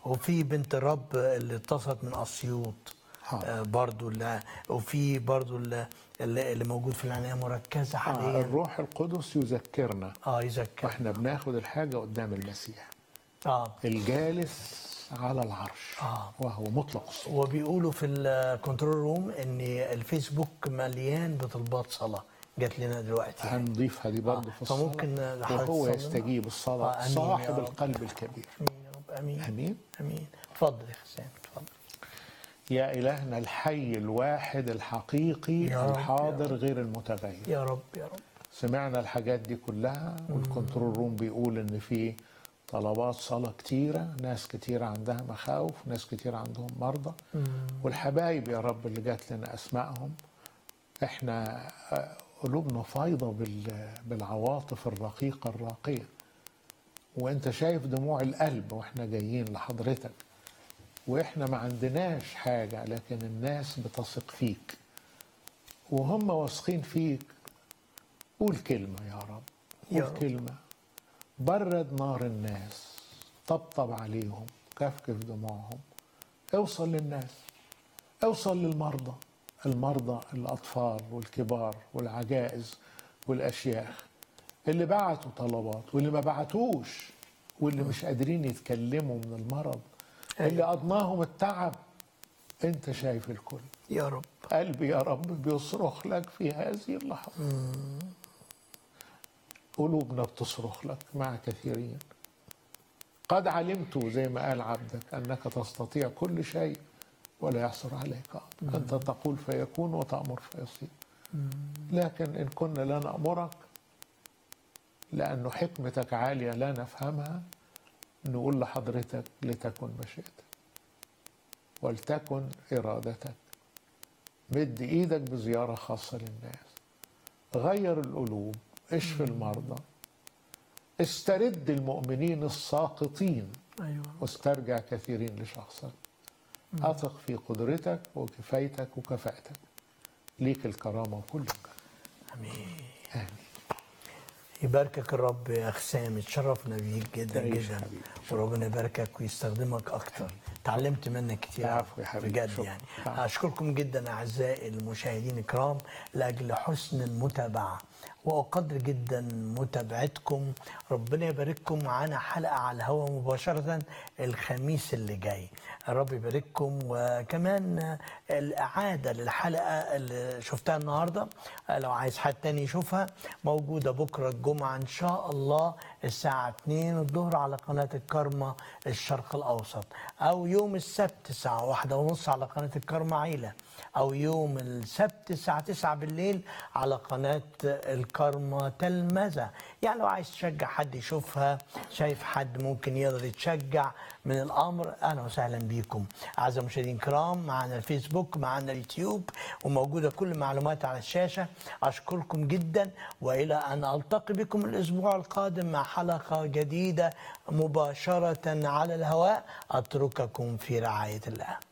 وفي بنت الرب اللي اتصلت من اسيوط آه. آه، برضو اللي وفي برضو اللي, اللي اللي موجود في العنايه مركزه آه حاليا الروح القدس يذكرنا اه يذكر واحنا بناخد الحاجه قدام المسيح اه الجالس على العرش آه. وهو مطلق الصوت وبيقولوا في الكنترول روم ان الفيسبوك مليان بطلبات صلاه جات لنا دلوقتي هنضيفها دي برضه آه، في الصلاه فممكن لحضرتك وهو تصلي يستجيب آه، الصلاه آمين يا صاحب رب. القلب الكبير امين يا رب امين امين امين اتفضل يا حسام اتفضل يا إلهنا الحي الواحد الحقيقي يا رب، الحاضر غير المتغير يا رب يا رب سمعنا الحاجات دي كلها والكنترول روم بيقول ان في طلبات صلاة كتيرة ناس كتيرة عندها مخاوف ناس كتيرة عندهم مرضى والحبايب يا رب اللي جات لنا أسمائهم احنا آه، قلوبنا فايضة بال- بالعواطف الرقيقة الراقية وانت شايف دموع القلب واحنا جايين لحضرتك واحنا ما عندناش حاجة لكن الناس بتثق فيك وهم واثقين فيك قول كلمة يا رب يا قول رب. كلمة برد نار الناس طبطب عليهم كفكف دموعهم اوصل للناس اوصل للمرضى المرضى الأطفال والكبار والعجائز والأشياخ اللي بعتوا طلبات واللي ما بعتوش واللي مش قادرين يتكلموا من المرض اللي أضناهم التعب انت شايف الكل يا رب قلبي يا رب بيصرخ لك في هذه اللحظة قلوبنا بتصرخ لك مع كثيرين قد علمت زي ما قال عبدك أنك تستطيع كل شيء ولا يحصر عليك أمر. أنت تقول فيكون وتأمر فيصير لكن إن كنا لا نأمرك لأنه حكمتك عالية لا نفهمها نقول لحضرتك لتكن مشيئتك ولتكن إرادتك مد إيدك بزيارة خاصة للناس غير القلوب اشف المرضى استرد المؤمنين الساقطين ايوه واسترجع كثيرين لشخصك أثق في قدرتك وكفايتك وكفاءتك ليك الكرامة وكل الكرامة امين آمين يباركك الرب يا اخ سامي اتشرفنا بيك جدا تعيش جدا حبيبي. وربنا يباركك ويستخدمك اكتر تعلمت منك كتير العفو يا حبيبي. بجد شكرا. يعني العفو. اشكركم جدا اعزائي المشاهدين الكرام لاجل حسن المتابعه واقدر جدا متابعتكم ربنا يبارككم معانا حلقه على الهواء مباشره الخميس اللي جاي الرب يبارككم وكمان الاعاده للحلقه اللي شفتها النهارده لو عايز حد تاني يشوفها موجوده بكره الجمعه ان شاء الله الساعه 2 الظهر على قناه الكرمه الشرق الاوسط او يوم السبت الساعه واحدة ونص على قناه الكرمه عيله او يوم السبت الساعه 9 بالليل على قناه الكرمه تلمذه يعني لو عايز تشجع حد يشوفها شايف حد ممكن يقدر يتشجع من الامر اهلا وسهلا بيكم اعزائي المشاهدين الكرام معنا الفيسبوك معنا اليوتيوب وموجوده كل المعلومات على الشاشه اشكركم جدا والى ان التقي بكم الاسبوع القادم مع حلقه جديده مباشره على الهواء اترككم في رعايه الله